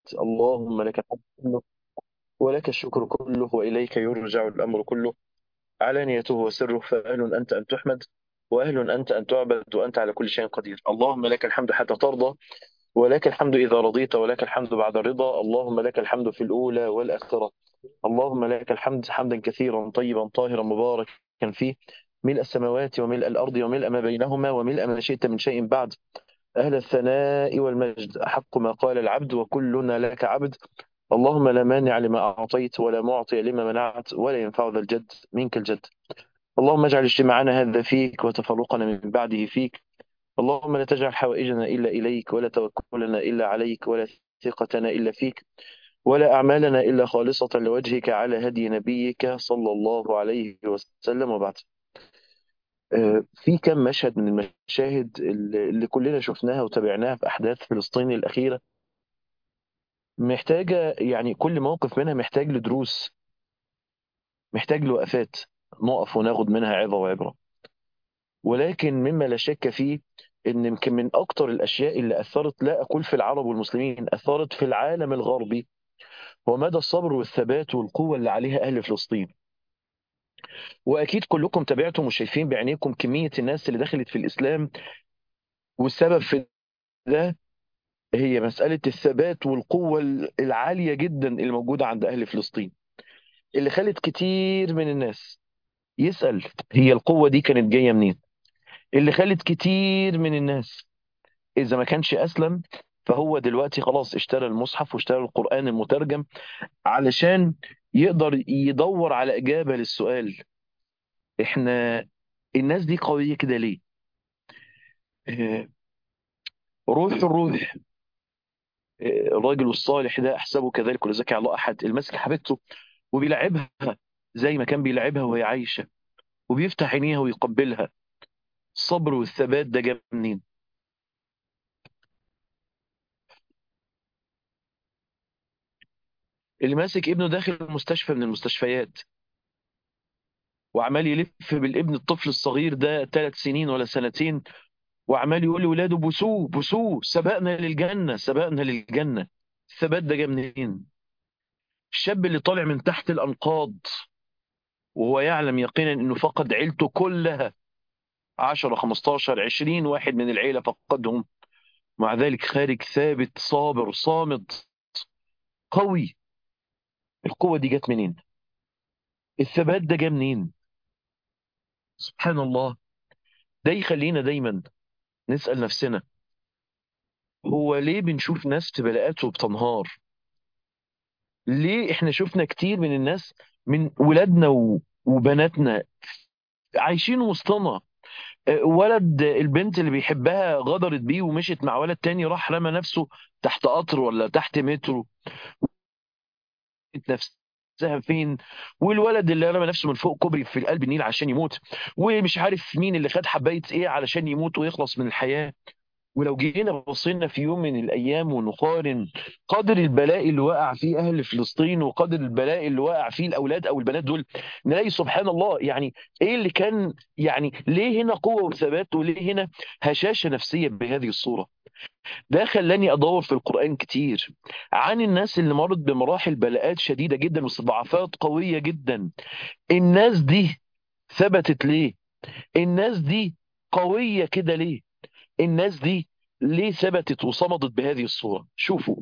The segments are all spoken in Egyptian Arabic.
اللهم لك الحمد كله ولك الشكر كله وإليك يرجع الأمر كله علانيته وسره فأهل أنت أن تحمد وأهل أنت أن تعبد وأنت على كل شيء قدير اللهم لك الحمد حتى ترضى ولك الحمد إذا رضيت ولك الحمد بعد الرضا اللهم لك الحمد في الأولى والآخرة اللهم لك الحمد حمدا كثيرا طيبا طاهرا مباركا فيه ملء السماوات وملء الأرض وملء ما بينهما وملء ما شئت من شيء بعد أهل الثناء والمجد أحق ما قال العبد وكلنا لك عبد اللهم لا مانع لما أعطيت ولا معطي لما منعت ولا ينفع ذا الجد منك الجد اللهم اجعل اجتماعنا هذا فيك وتفرقنا من بعده فيك اللهم لا تجعل حوائجنا إلا إليك ولا توكلنا إلا عليك ولا ثقتنا إلا فيك ولا أعمالنا إلا خالصة لوجهك على هدي نبيك صلى الله عليه وسلم وبعد آه، في كم مشهد من المشاهد اللي اللي كلنا شفناها وتابعناها في أحداث فلسطين الأخيرة محتاجة يعني كل موقف منها محتاج لدروس محتاج لوقفات نقف وناخد منها عظة وعبرة ولكن مما لا شك فيه ان يمكن من اكتر الاشياء اللي اثرت لا اقول في العرب والمسلمين اثرت في العالم الغربي هو مدى الصبر والثبات والقوه اللي عليها اهل فلسطين واكيد كلكم تابعتم وشايفين بعينيكم كميه الناس اللي دخلت في الاسلام والسبب في ده هي مساله الثبات والقوه العاليه جدا اللي موجوده عند اهل فلسطين اللي خلت كتير من الناس يسال هي القوه دي كانت جايه منين اللي خلت كتير من الناس إذا ما كانش أسلم فهو دلوقتي خلاص اشترى المصحف واشترى القرآن المترجم علشان يقدر يدور على إجابة للسؤال إحنا الناس دي قوية كده ليه؟ آه، روح الروح آه، الراجل الصالح ده أحسبه كذلك ولا زكي على الله أحد المسك حبيبته وبيلعبها زي ما كان بيلعبها وهي عايشة وبيفتح عينيها ويقبلها الصبر والثبات ده جاب منين؟ اللي ماسك ابنه داخل مستشفى من المستشفيات وعمال يلف بالابن الطفل الصغير ده ثلاث سنين ولا سنتين وعمال يقول لاولاده بوسوه بوسوه سبقنا للجنه سبقنا للجنه الثبات ده جه منين؟ الشاب اللي طالع من تحت الانقاض وهو يعلم يقينا انه فقد عيلته كلها 10 15 20 واحد من العيله فقدهم مع ذلك خارج ثابت صابر صامد قوي القوه دي جت منين؟ الثبات ده جه منين؟ سبحان الله ده يخلينا دايما نسال نفسنا هو ليه بنشوف ناس في بلاءات وبتنهار؟ ليه احنا شفنا كتير من الناس من ولادنا و- وبناتنا عايشين وسطنا آه، ولد البنت اللي بيحبها غدرت بيه ومشيت مع ولد تاني راح رمى نفسه تحت قطر ولا تحت مترو نفسها فين والولد اللي رمى نفسه من فوق كوبري في قلب النيل عشان يموت ومش عارف مين اللي خد حبايه ايه علشان يموت ويخلص من الحياه ولو جينا بصينا في يوم من الايام ونقارن قدر البلاء اللي وقع فيه اهل فلسطين وقدر البلاء اللي وقع فيه الاولاد او البنات دول نلاقي سبحان الله يعني ايه اللي كان يعني ليه هنا قوه وثبات وليه هنا هشاشه نفسيه بهذه الصوره ده خلاني ادور في القران كتير عن الناس اللي مرت بمراحل بلاءات شديده جدا واستضعافات قويه جدا الناس دي ثبتت ليه الناس دي قويه كده ليه الناس دي ليه ثبتت وصمدت بهذه الصورة شوفوا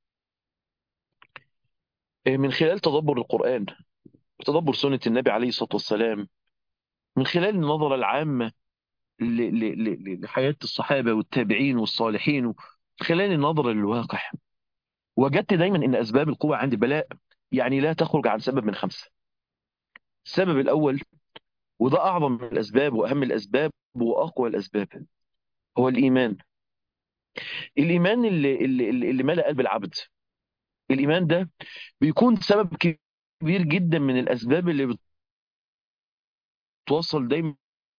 من خلال تدبر القرآن وتدبر سنة النبي عليه الصلاة والسلام من خلال النظرة العامة ل- ل- ل- لحياة الصحابة والتابعين والصالحين من خلال النظرة للواقع وجدت دايما ان اسباب القوة عند البلاء يعني لا تخرج عن سبب من خمسة السبب الاول وده اعظم الاسباب واهم الاسباب واقوى الاسباب هو الايمان الايمان اللي اللي اللي اللي ملأ قلب العبد الايمان ده بيكون سبب كبير جدا من الاسباب اللي بتوصل دايما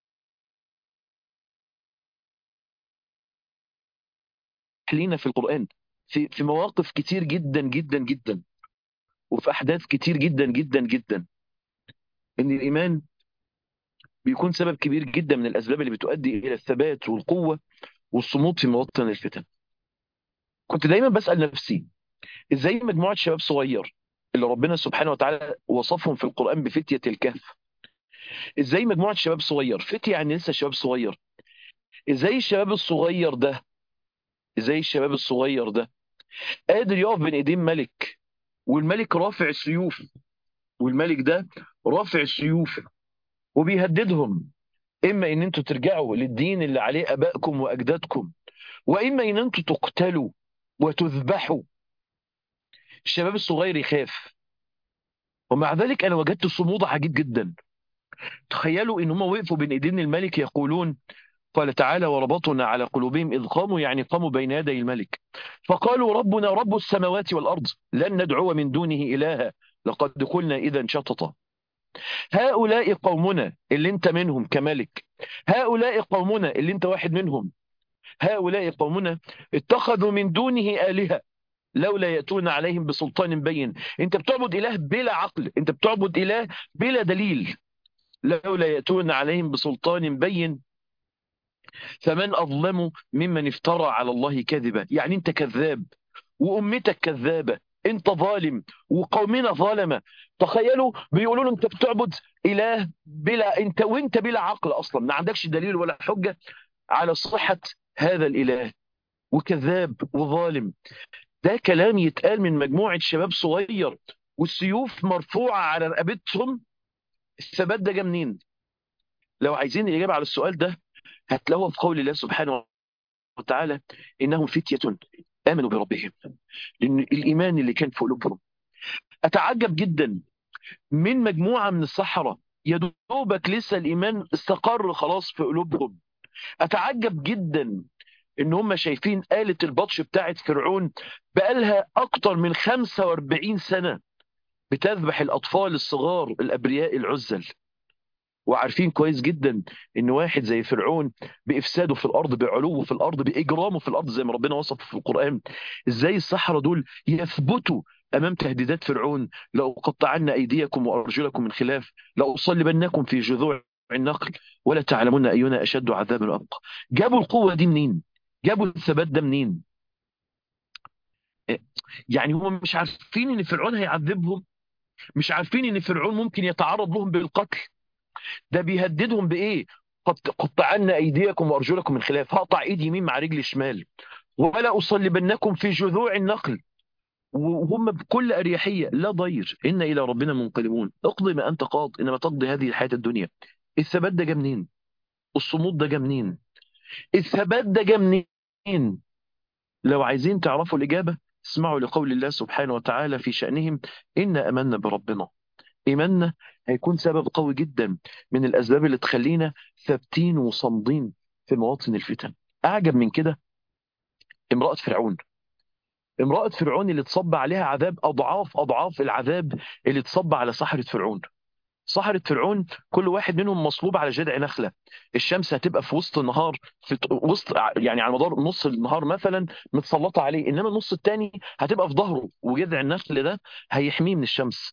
لينا في القرآن في في مواقف كتير جدا جدا جدا وفي أحداث كتير جدا جدا جدا إن الإيمان بيكون سبب كبير جدا من الأسباب اللي بتؤدي إلى الثبات والقوة والصمود في مواطن الفتن كنت دايما بسأل نفسي ازاي مجموعه شباب صغير اللي ربنا سبحانه وتعالى وصفهم في القران بفتيه الكهف ازاي مجموعه شباب صغير فتيه يعني لسه شباب صغير ازاي الشباب الصغير ده ازاي الشباب الصغير ده قادر يقف بين ايدين ملك والملك رافع السيوف والملك ده رافع السيوف وبيهددهم اما ان انتوا ترجعوا للدين اللي عليه ابائكم واجدادكم واما ان انتوا تقتلوا وتذبحوا الشباب الصغير يخاف ومع ذلك انا وجدت صمود عجيب جدا تخيلوا ان هم وقفوا بين ايدين الملك يقولون قال تعالى وربطنا على قلوبهم اذ قاموا يعني قاموا بين يدي الملك فقالوا ربنا رب السماوات والارض لن ندعو من دونه الها لقد قلنا اذا شططا هؤلاء قومنا اللي انت منهم كملك هؤلاء قومنا اللي انت واحد منهم هؤلاء قومنا اتخذوا من دونه آلهة لولا يأتون عليهم بسلطان بين انت بتعبد إله بلا عقل انت بتعبد إله بلا دليل لولا يأتون عليهم بسلطان بين فمن أظلم ممن افترى على الله كذبا يعني انت كذاب وأمتك كذابة انت ظالم وقومنا ظالمة تخيلوا بيقولوا له انت بتعبد اله بلا انت وانت بلا عقل اصلا ما عندكش دليل ولا حجة على صحة هذا الاله وكذاب وظالم ده كلام يتقال من مجموعة شباب صغير والسيوف مرفوعة على رقبتهم الثبات ده جه منين لو عايزين الإجابة على السؤال ده هتلاقوها في قول الله سبحانه وتعالى إنهم فتية آمنوا بربهم لأن الإيمان اللي كان في قلوبهم أتعجب جدا من مجموعة من السحرة يا دوبك لسه الإيمان استقر خلاص في قلوبهم أتعجب جدا إن هم شايفين آلة البطش بتاعت فرعون بقالها أكتر من 45 سنة بتذبح الأطفال الصغار الأبرياء العزل وعارفين كويس جدا ان واحد زي فرعون بافساده في الارض بعلوه في الارض باجرامه في الارض زي ما ربنا وصف في القران ازاي السحره دول يثبتوا امام تهديدات فرعون لاقطعن ايديكم وارجلكم من خلاف لاصلبنكم في جذوع النخل ولا تعلمون اينا اشد عذابا وابقى جابوا القوه دي منين جابوا الثبات ده منين يعني هم مش عارفين ان فرعون هيعذبهم مش عارفين ان فرعون ممكن يتعرض لهم بالقتل ده بيهددهم بايه قد قطعنا ايديكم وارجلكم من خلاف هقطع ايدي يمين مع رجل شمال ولا اصلبنكم في جذوع النخل وهم بكل اريحيه لا ضير ان الى ربنا منقلبون اقضي ما انت قاض انما تقضي هذه الحياه الدنيا الثبات ده جه منين الصمود ده جه منين الثبات ده جه منين لو عايزين تعرفوا الاجابه اسمعوا لقول الله سبحانه وتعالى في شانهم انا امنا بربنا ايماننا هيكون سبب قوي جدا من الاسباب اللي تخلينا ثابتين وصامدين في مواطن الفتن اعجب من كده امراه فرعون امراه فرعون اللي تصب عليها عذاب اضعاف اضعاف العذاب اللي تصب على سحره فرعون سحرة فرعون كل واحد منهم مصلوب على جذع نخلة الشمس هتبقى في وسط النهار في وسط يعني على مدار نص النهار مثلا متسلطة عليه إنما النص الثاني هتبقى في ظهره وجذع النخل ده هيحميه من الشمس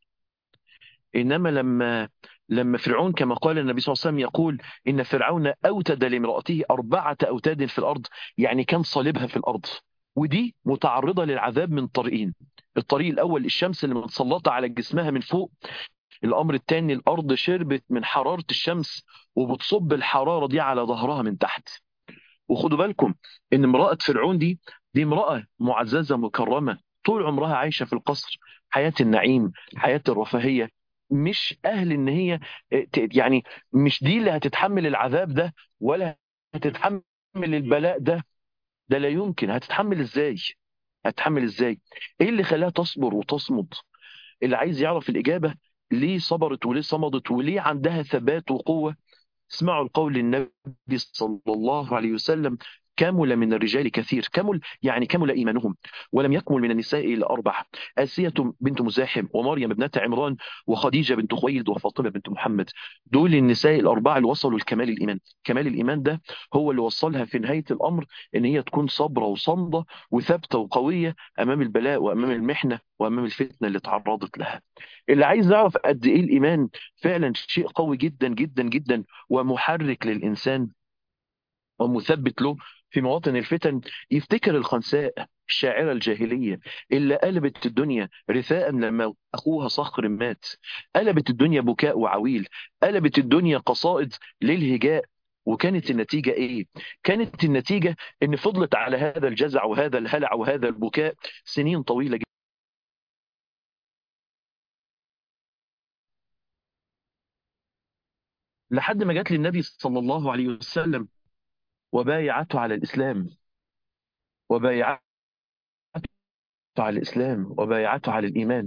انما لما لما فرعون كما قال النبي صلى الله عليه وسلم يقول ان فرعون اوتد لامراته اربعه اوتاد في الارض يعني كان صليبها في الارض ودي متعرضه للعذاب من طريقين الطريق الاول الشمس اللي متسلطه على جسمها من فوق الامر الثاني الارض شربت من حراره الشمس وبتصب الحراره دي على ظهرها من تحت وخدوا بالكم ان امراه فرعون دي دي امراه معززه مكرمه طول عمرها عايشه في القصر حياه النعيم حياه الرفاهيه مش اهل ان هي يعني مش دي اللي هتتحمل العذاب ده ولا هتتحمل البلاء ده ده لا يمكن هتتحمل ازاي هتتحمل ازاي ايه اللي خلاها تصبر وتصمد اللي عايز يعرف الاجابه ليه صبرت وليه صمدت وليه عندها ثبات وقوه اسمعوا القول النبي صلى الله عليه وسلم كمل من الرجال كثير كمل يعني كمل إيمانهم ولم يكمل من النساء إلا أربع آسية بنت مزاحم ومريم ابنة عمران وخديجة بنت خويلد وفاطمة بنت محمد دول النساء الأربعة اللي وصلوا لكمال الإيمان كمال الإيمان ده هو اللي وصلها في نهاية الأمر إن هي تكون صبرة وصامدة وثابتة وقوية أمام البلاء وأمام المحنة وأمام الفتنة اللي تعرضت لها اللي عايز يعرف قد إيه الإيمان فعلا شيء قوي جدا جدا جدا ومحرك للإنسان ومثبت له في مواطن الفتن يفتكر الخنساء الشاعرة الجاهلية اللي قلبت الدنيا رثاء لما أخوها صخر مات قلبت الدنيا بكاء وعويل قلبت الدنيا قصائد للهجاء وكانت النتيجة إيه؟ كانت النتيجة إن فضلت على هذا الجزع وهذا الهلع وهذا البكاء سنين طويلة جدا لحد ما جات للنبي صلى الله عليه وسلم وبايعته على الإسلام وبايعته على الإسلام وبايعته على الإيمان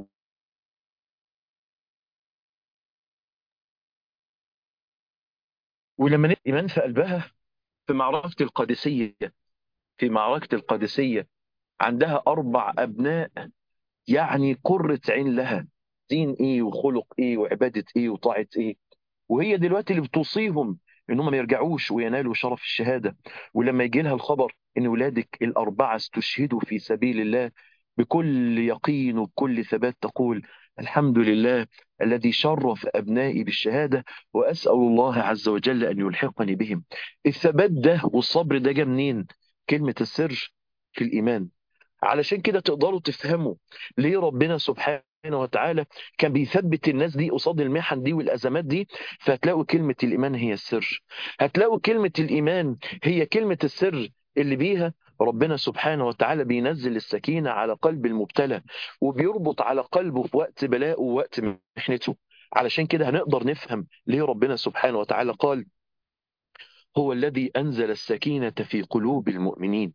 ولما نزل الإيمان في قلبها في معركة القادسية في معركة القادسية عندها أربع أبناء يعني قرة عين لها دين إيه وخلق إيه وعبادة إيه وطاعة إيه وهي دلوقتي اللي بتوصيهم ان هم ما يرجعوش وينالوا شرف الشهاده ولما يجي لها الخبر ان ولادك الاربعه استشهدوا في سبيل الله بكل يقين وبكل ثبات تقول الحمد لله الذي شرف ابنائي بالشهاده واسال الله عز وجل ان يلحقني بهم. الثبات ده والصبر ده جه منين؟ كلمه السر في الايمان. علشان كده تقدروا تفهموا ليه ربنا سبحانه وتعالى كان بيثبت الناس دي قصاد المحن دي والازمات دي فهتلاقوا كلمه الايمان هي السر هتلاقوا كلمه الايمان هي كلمه السر اللي بيها ربنا سبحانه وتعالى بينزل السكينه على قلب المبتلى وبيربط على قلبه في وقت بلاءه ووقت محنته علشان كده هنقدر نفهم ليه ربنا سبحانه وتعالى قال هو الذي انزل السكينه في قلوب المؤمنين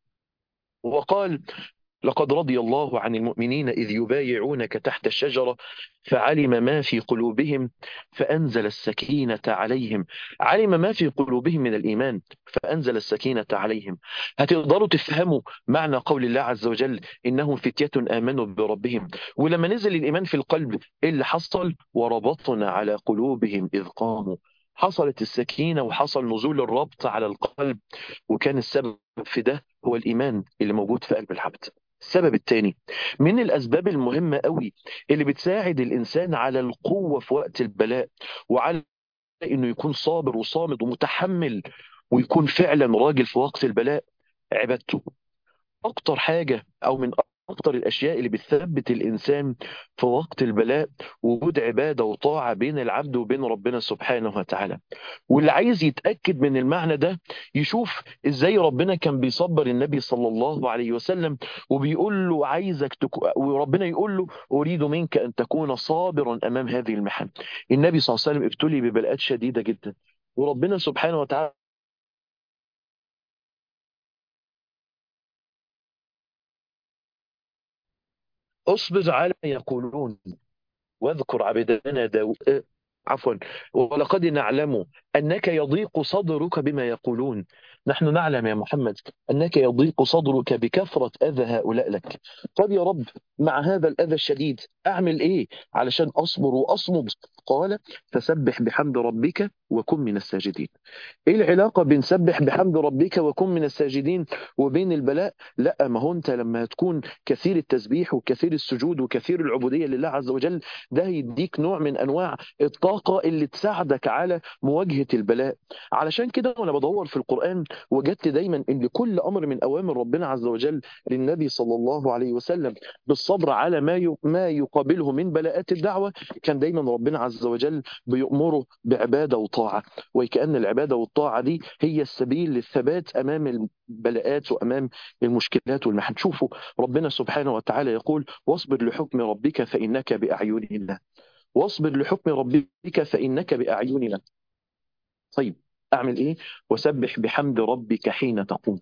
وقال لقد رضي الله عن المؤمنين إذ يبايعونك تحت الشجرة فعلم ما في قلوبهم فأنزل السكينة عليهم علم ما في قلوبهم من الإيمان فأنزل السكينة عليهم هتقدروا تفهموا معنى قول الله عز وجل إنهم فتية آمنوا بربهم ولما نزل الإيمان في القلب إيه اللي حصل وربطنا على قلوبهم إذ قاموا حصلت السكينة وحصل نزول الربط على القلب وكان السبب في ده هو الإيمان اللي موجود في قلب العبد السبب الثاني من الأسباب المهمة قوي اللي بتساعد الإنسان على القوة في وقت البلاء وعلى إنه يكون صابر وصامد ومتحمل ويكون فعلا راجل في وقت البلاء عبادته أكتر حاجة أو من أكتر الأشياء اللي بتثبت الإنسان في وقت البلاء وجود عبادة وطاعة بين العبد وبين ربنا سبحانه وتعالى واللي عايز يتأكد من المعنى ده يشوف إزاي ربنا كان بيصبر النبي صلى الله عليه وسلم وبيقول له عايزك تكو... وربنا يقول له أريد منك أن تكون صابرا أمام هذه المحن النبي صلى الله عليه وسلم ابتلي ببلاءات شديدة جدا وربنا سبحانه وتعالى اصبر على ما يقولون واذكر عبدنا داود عفوا ولقد نعلم أنك يضيق صدرك بما يقولون نحن نعلم يا محمد أنك يضيق صدرك بكثرة أذى هؤلاء لك طب يا رب مع هذا الأذى الشديد أعمل إيه علشان أصبر وأصمد قال فسبح بحمد ربك وكن من الساجدين ايه العلاقة بين سبح بحمد ربك وكن من الساجدين وبين البلاء لا ما هو انت لما تكون كثير التسبيح وكثير السجود وكثير العبودية لله عز وجل ده يديك نوع من انواع الطاقة اللي تساعدك على مواجهة البلاء علشان كده وانا بدور في القرآن وجدت دايما ان كل امر من اوامر ربنا عز وجل للنبي صلى الله عليه وسلم بالصبر على ما ما يقابله من بلاءات الدعوة كان دايما ربنا عز وجل بيأمره بعبادة وطاعة وكأن العبادة والطاعة دي هي السبيل للثبات أمام البلاءات وأمام المشكلات والمحن شوفوا ربنا سبحانه وتعالى يقول واصبر لحكم ربك فإنك بأعيننا واصبر لحكم ربك فإنك بأعيننا طيب أعمل إيه وسبح بحمد ربك حين تقوم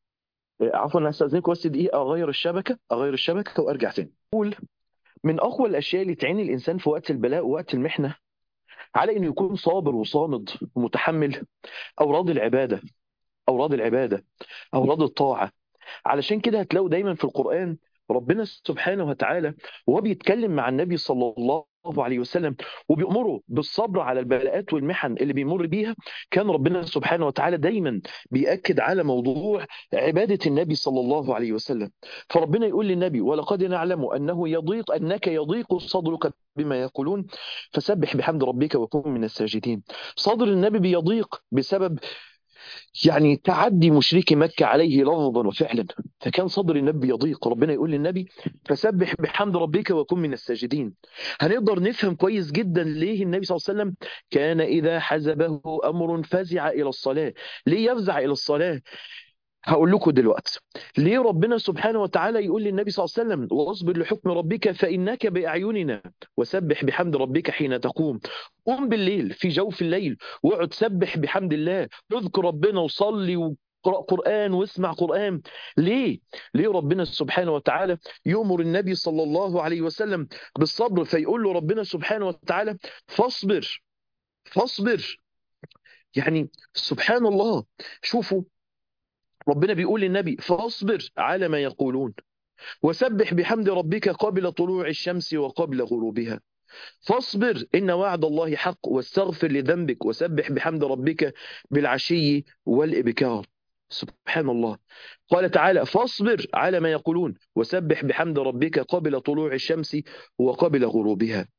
عفوا انا استاذنكم بس دقيقه اغير الشبكه اغير الشبكه وارجع تاني اقول من اقوى الاشياء اللي تعين الانسان في وقت البلاء ووقت المحنه على انه يكون صابر وصامد ومتحمل اوراد العباده اوراد العباده اوراد الطاعه علشان كده هتلاقوا دايما في القران ربنا سبحانه وتعالى وهو بيتكلم مع النبي صلى الله عليه وسلم وبيأمره بالصبر على البلاءات والمحن اللي بيمر بيها كان ربنا سبحانه وتعالى دايما بيأكد على موضوع عبادة النبي صلى الله عليه وسلم فربنا يقول للنبي ولقد نعلم أنه يضيق أنك يضيق صدرك بما يقولون فسبح بحمد ربك وكن من الساجدين صدر النبي بيضيق بسبب يعني تعدي مشركي مكة عليه لفظا وفعلا فكان صدر النبي يضيق ربنا يقول للنبي فسبح بحمد ربك وكن من الساجدين هنقدر نفهم كويس جدا ليه النبي صلى الله عليه وسلم كان إذا حزبه أمر فزع إلى الصلاة ليه يفزع إلى الصلاة هقول لكم دلوقتي ليه ربنا سبحانه وتعالى يقول للنبي صلى الله عليه وسلم واصبر لحكم ربك فإنك بأعيننا وسبح بحمد ربك حين تقوم قم بالليل في جوف الليل واقعد سبح بحمد الله اذكر ربنا وصلي وقرأ قرآن واسمع قرآن ليه؟ ليه ربنا سبحانه وتعالى يؤمر النبي صلى الله عليه وسلم بالصبر فيقول له ربنا سبحانه وتعالى فاصبر فاصبر يعني سبحان الله شوفوا ربنا بيقول للنبي فاصبر على ما يقولون وسبح بحمد ربك قبل طلوع الشمس وقبل غروبها فاصبر إن وعد الله حق واستغفر لذنبك وسبح بحمد ربك بالعشي والإبكار سبحان الله قال تعالى فاصبر على ما يقولون وسبح بحمد ربك قبل طلوع الشمس وقبل غروبها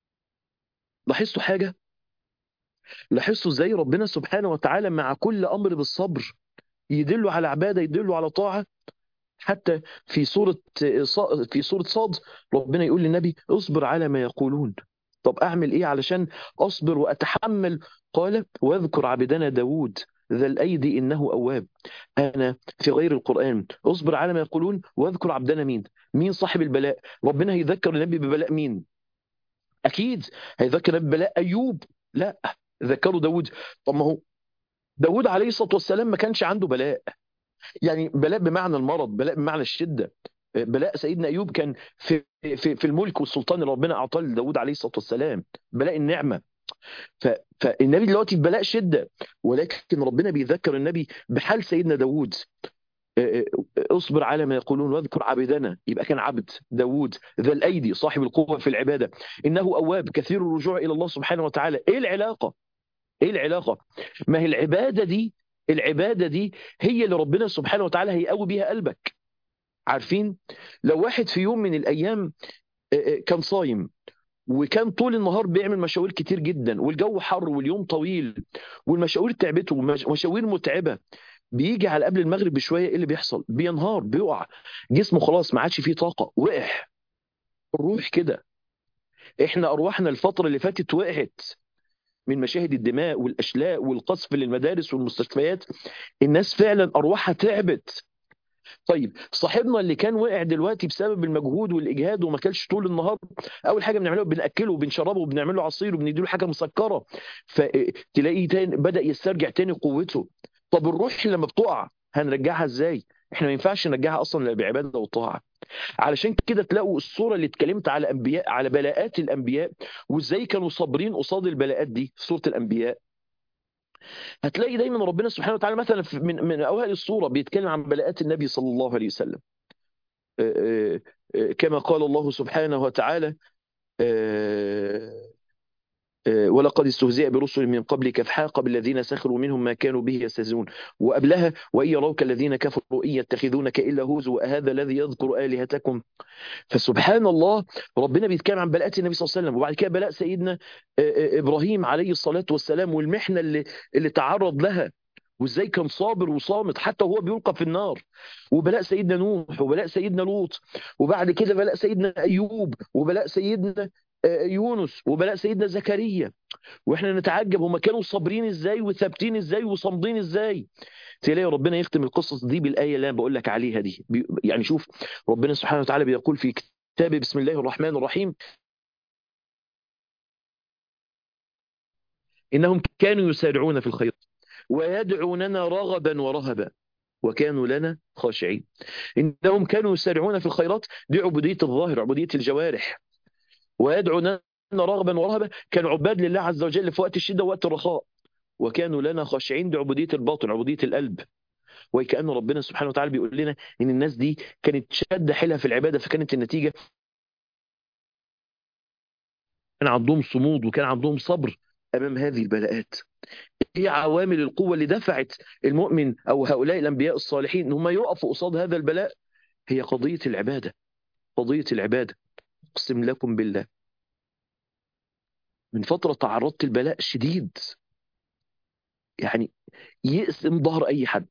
لاحظتوا حاجة؟ لاحظتوا ازاي ربنا سبحانه وتعالى مع كل أمر بالصبر يدلوا على عبادة يدلوا على طاعة حتى في سورة في سورة صاد ربنا يقول للنبي اصبر على ما يقولون طب أعمل إيه علشان أصبر وأتحمل قال واذكر عبدنا داود ذا الأيدي إنه أواب أنا في غير القرآن اصبر على ما يقولون واذكر عبدنا مين مين صاحب البلاء ربنا هيذكر النبي ببلاء مين أكيد هيذكر النبي ببلاء أيوب لا ذكروا داود طب ما هو داود عليه الصلاة والسلام ما كانش عنده بلاء يعني بلاء بمعنى المرض بلاء بمعنى الشدة بلاء سيدنا أيوب كان في, في, في الملك والسلطان اللي ربنا أعطاه لداود عليه الصلاة والسلام بلاء النعمة ف... فالنبي دلوقتي في بلاء شدة ولكن ربنا بيذكر النبي بحال سيدنا داود اصبر على ما يقولون واذكر عبدنا يبقى كان عبد داود ذا الأيدي صاحب القوة في العبادة إنه أواب كثير الرجوع إلى الله سبحانه وتعالى إيه العلاقة ايه العلاقه ما هي العباده دي العباده دي هي اللي ربنا سبحانه وتعالى هيقوي بيها قلبك عارفين لو واحد في يوم من الايام كان صايم وكان طول النهار بيعمل مشاوير كتير جدا والجو حر واليوم طويل والمشاوير تعبته مشاوير متعبه بيجي على قبل المغرب بشويه ايه اللي بيحصل بينهار بيقع جسمه خلاص ما عادش فيه طاقه وقع الروح كده احنا ارواحنا الفتره اللي فاتت وقعت من مشاهد الدماء والاشلاء والقصف للمدارس والمستشفيات الناس فعلا ارواحها تعبت طيب صاحبنا اللي كان وقع دلوقتي بسبب المجهود والاجهاد وما كلش طول النهار اول حاجه بنعملها بناكله وبنشربه وبنعمل له عصير وبنديله حاجه مسكره فتلاقيه تاني بدا يسترجع تاني قوته طب الروح لما بتقع هنرجعها ازاي احنا ما ينفعش نرجعها اصلا الا بعباده وطاعه علشان كده تلاقوا الصوره اللي اتكلمت على انبياء على بلاءات الانبياء وازاي كانوا صابرين قصاد البلاءات دي في سوره الانبياء هتلاقي دايما ربنا سبحانه وتعالى مثلا من من اوائل الصوره بيتكلم عن بلاءات النبي صلى الله عليه وسلم كما قال الله سبحانه وتعالى ولقد استهزئ برسل من قبلك فحاق بالذين سخروا منهم ما كانوا به يستهزئون وقبلها وإن يروك الذين كفروا إن يتخذونك إلا هزوا هذا الذي يذكر آلهتكم فسبحان الله ربنا بيتكلم عن بلاءات النبي صلى الله عليه وسلم وبعد كده بلاء سيدنا إبراهيم عليه الصلاة والسلام والمحنة اللي, اللي تعرض لها وازاي كان صابر وصامت حتى وهو بيلقى في النار وبلاء سيدنا نوح وبلاء سيدنا لوط وبعد كده بلاء سيدنا ايوب وبلاء سيدنا يونس وبلاء سيدنا زكريا واحنا نتعجب هما كانوا صابرين ازاي وثابتين ازاي وصامدين ازاي تلاقي ربنا يختم القصص دي بالايه اللي انا بقول لك عليها دي يعني شوف ربنا سبحانه وتعالى بيقول في كتابه بسم الله الرحمن الرحيم انهم كانوا يسارعون في الخير ويدعوننا رغبا ورهبا وكانوا لنا خاشعين انهم كانوا يسارعون في الخيرات دي عبوديه الظاهر عبوديه الجوارح ويدعوننا رغبا ورهبا كانوا عباد لله عز وجل في وقت الشده ووقت الرخاء وكانوا لنا خاشعين دي عبوديه الباطن عبوديه القلب وكأن ربنا سبحانه وتعالى بيقول لنا ان الناس دي كانت شاده حيلها في العباده فكانت النتيجه كان عندهم صمود وكان عندهم صبر امام هذه البلاءات هي عوامل القوه اللي دفعت المؤمن او هؤلاء الانبياء الصالحين ان هم يقفوا قصاد هذا البلاء هي قضيه العباده قضيه العباده اقسم لكم بالله من فتره تعرضت لبلاء شديد يعني يقسم ظهر اي حد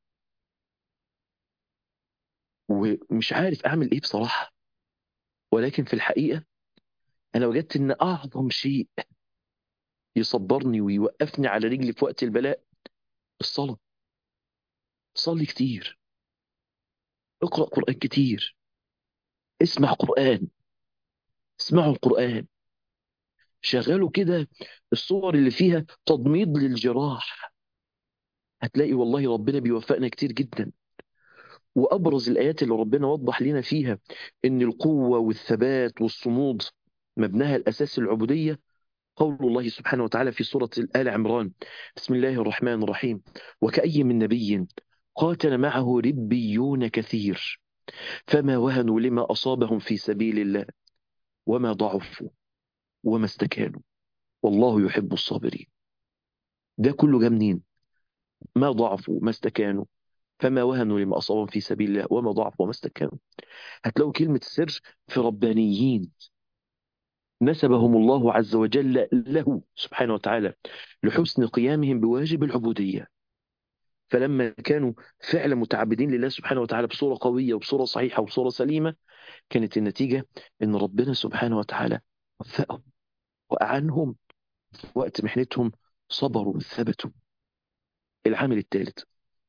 ومش عارف اعمل ايه بصراحه ولكن في الحقيقه انا وجدت ان اعظم شيء يصبرني ويوقفني على رجلي في وقت البلاء الصلاه صلي كتير اقرا قران كتير اسمع قران اسمعوا القران شغلوا كده الصور اللي فيها تضميد للجراح هتلاقي والله ربنا بيوفقنا كتير جدا وأبرز الآيات اللي ربنا وضح لنا فيها إن القوة والثبات والصمود مبناها الأساس العبودية قول الله سبحانه وتعالى في سورة آل عمران بسم الله الرحمن الرحيم وكأي من نبي قاتل معه ربيون كثير فما وهنوا لما أصابهم في سبيل الله وما ضعفوا وما استكانوا والله يحب الصابرين ده كله جه منين ما ضعفوا ما استكانوا فما وهنوا لما أصابهم في سبيل الله وما ضعفوا وما استكانوا هتلاقوا كلمة السر في ربانيين نسبهم الله عز وجل له سبحانه وتعالى لحسن قيامهم بواجب العبودية فلما كانوا فعلا متعبدين لله سبحانه وتعالى بصورة قوية وبصورة صحيحة وبصورة سليمة كانت النتيجة أن ربنا سبحانه وتعالى وفقهم وأعنهم في وقت محنتهم صبروا وثبتوا العامل الثالث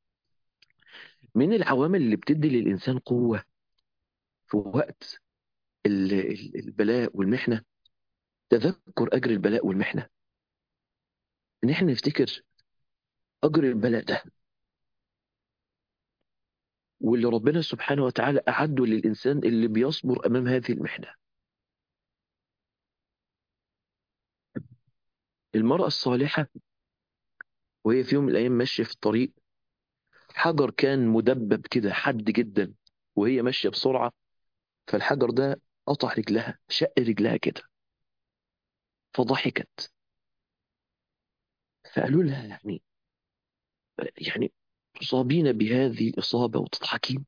من العوامل اللي بتدي للإنسان قوة في وقت البلاء والمحنة تذكر أجر البلاء والمحنة إن إحنا نفتكر أجر البلاء ده واللي ربنا سبحانه وتعالى أعده للإنسان اللي بيصبر أمام هذه المحنة المرأة الصالحة وهي في يوم من الأيام ماشية في الطريق حجر كان مدبب كده حد جدا وهي ماشية بسرعة فالحجر ده قطع رجلها شق رجلها كده فضحكت فقالوا لها يعني يعني تصابين بهذه الإصابة وتضحكين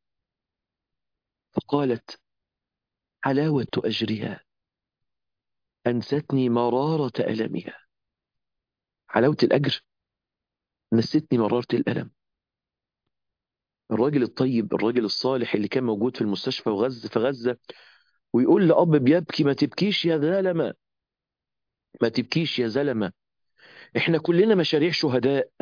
فقالت حلاوة أجرها أنستني مرارة ألمها حلاوة الأجر نستني مرارة الألم الراجل الطيب الراجل الصالح اللي كان موجود في المستشفى وغزة في غزة ويقول لأب بيبكي ما تبكيش يا زلمة ما تبكيش يا زلمة احنا كلنا مشاريع شهداء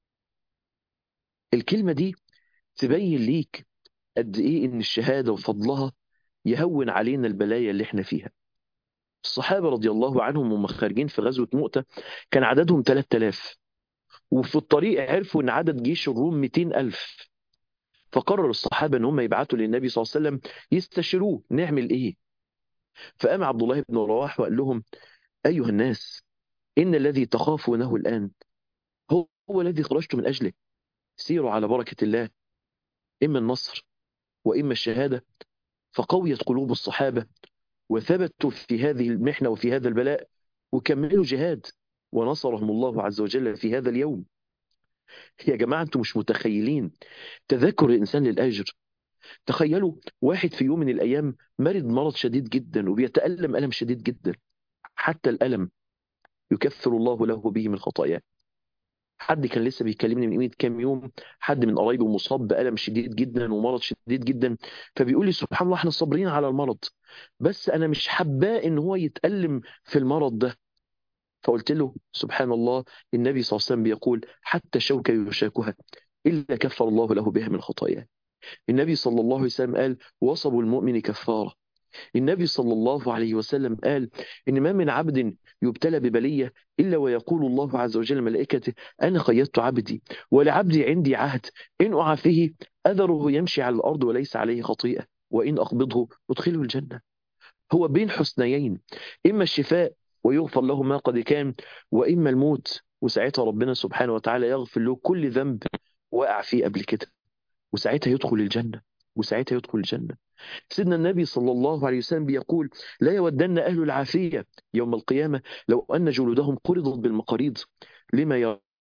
الكلمة دي تبين ليك قد ايه ان الشهادة وفضلها يهون علينا البلايا اللي احنا فيها الصحابة رضي الله عنهم وهم خارجين في غزوة مؤتة كان عددهم 3000 وفي الطريق عرفوا ان عدد جيش الروم 200 ألف فقرر الصحابة ان هم يبعتوا للنبي صلى الله عليه وسلم يستشيروه نعمل ايه فقام عبد الله بن رواح وقال لهم ايها الناس ان الذي تخافونه الان هو, هو الذي خرجت من اجله سيروا على بركة الله اما النصر واما الشهادة فقويت قلوب الصحابة وثبتوا في هذه المحنة وفي هذا البلاء وكملوا جهاد ونصرهم الله عز وجل في هذا اليوم يا جماعة أنتم مش متخيلين تذكر الإنسان للأجر تخيلوا واحد في يوم من الأيام مرض مرض شديد جدا وبيتألم ألم شديد جدا حتى الألم يكفر الله له به من خطاياه حد كان لسه بيكلمني من قيمه كام يوم حد من قرايبه مصاب بألم شديد جدا ومرض شديد جدا فبيقول لي سبحان الله احنا صابرين على المرض بس انا مش حباه ان هو يتألم في المرض ده فقلت له سبحان الله النبي صلى الله عليه وسلم بيقول حتى شوكة يشاكها إلا كفر الله له بها من خطاياه النبي صلى الله عليه وسلم قال وصب المؤمن كفارة النبي صلى الله عليه وسلم قال إن ما من عبد يبتلى ببلية إلا ويقول الله عز وجل ملائكته أنا قيدت عبدي ولعبدي عندي عهد إن أعافيه أذره يمشي على الأرض وليس عليه خطيئة وإن أقبضه أدخله الجنة هو بين حسنيين إما الشفاء ويغفر له ما قد كان وإما الموت وساعتها ربنا سبحانه وتعالى يغفر له كل ذنب وقع فيه قبل كده وساعتها يدخل الجنة وساعتها يدخل الجنة سيدنا النبي صلى الله عليه وسلم بيقول لا يودن أهل العافية يوم القيامة لو أن جلودهم قرضت بالمقاريض لما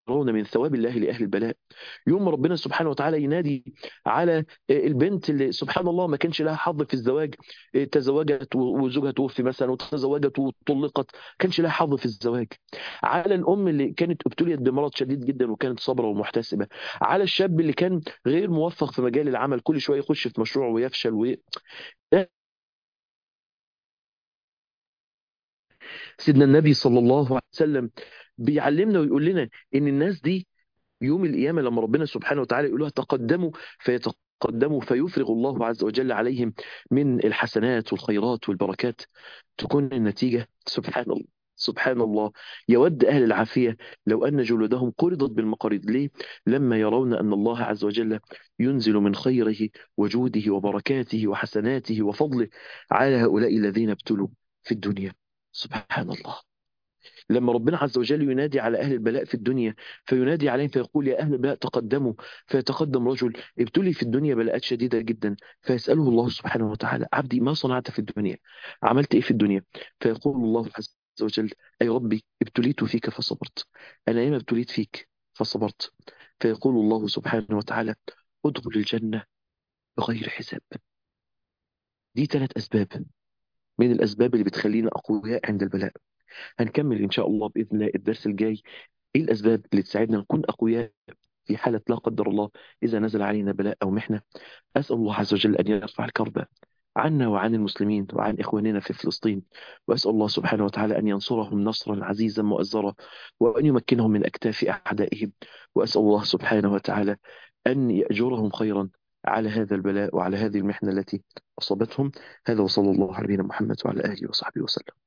يرون من ثواب الله لأهل البلاء يوم ربنا سبحانه وتعالى ينادي على البنت اللي سبحان الله ما كانش لها حظ في الزواج تزوجت وزوجها توفي مثلا وتزوجت وطلقت كانش لها حظ في الزواج على الأم اللي كانت ابتليت بمرض شديد جدا وكانت صابرة ومحتسبة على الشاب اللي كان غير موفق في مجال العمل كل شوية يخش في مشروع ويفشل و... سيدنا النبي صلى الله عليه وسلم بيعلمنا ويقول لنا ان الناس دي يوم القيامه لما ربنا سبحانه وتعالى يقول لها تقدموا فيتقدموا فيفرغ الله عز وجل عليهم من الحسنات والخيرات والبركات تكون النتيجه سبحان الله سبحان الله يود أهل العافية لو أن جلودهم قرضت بالمقاريض ليه؟ لما يرون أن الله عز وجل ينزل من خيره وجوده وبركاته وحسناته وفضله على هؤلاء الذين ابتلوا في الدنيا سبحان الله لما ربنا عز وجل ينادي على أهل البلاء في الدنيا فينادي عليهم فيقول يا أهل البلاء تقدموا فيتقدم رجل ابتلي في الدنيا بلاءات شديدة جدا فيسأله الله سبحانه وتعالى عبدي ما صنعت في الدنيا عملت إيه في الدنيا فيقول الله عز وجل أي ربي ابتليت فيك فصبرت أنا إما ابتليت فيك فصبرت فيقول الله سبحانه وتعالى ادخل الجنة بغير حساب دي ثلاث أسباب من الأسباب اللي بتخلينا أقوياء عند البلاء هنكمل إن شاء الله بإذن الله الدرس الجاي إيه الأسباب اللي تساعدنا نكون أقوياء في حالة لا قدر الله إذا نزل علينا بلاء أو محنة أسأل الله عز وجل أن يرفع الكرب عنا وعن المسلمين وعن إخواننا في فلسطين وأسأل الله سبحانه وتعالى أن ينصرهم نصرا عزيزا مؤزرا وأن يمكنهم من أكتاف أعدائهم وأسأل الله سبحانه وتعالى أن يأجرهم خيرا على هذا البلاء وعلى هذه المحنة التي أصابتهم هذا وصلى الله على نبينا محمد وعلى آله وصحبه وسلم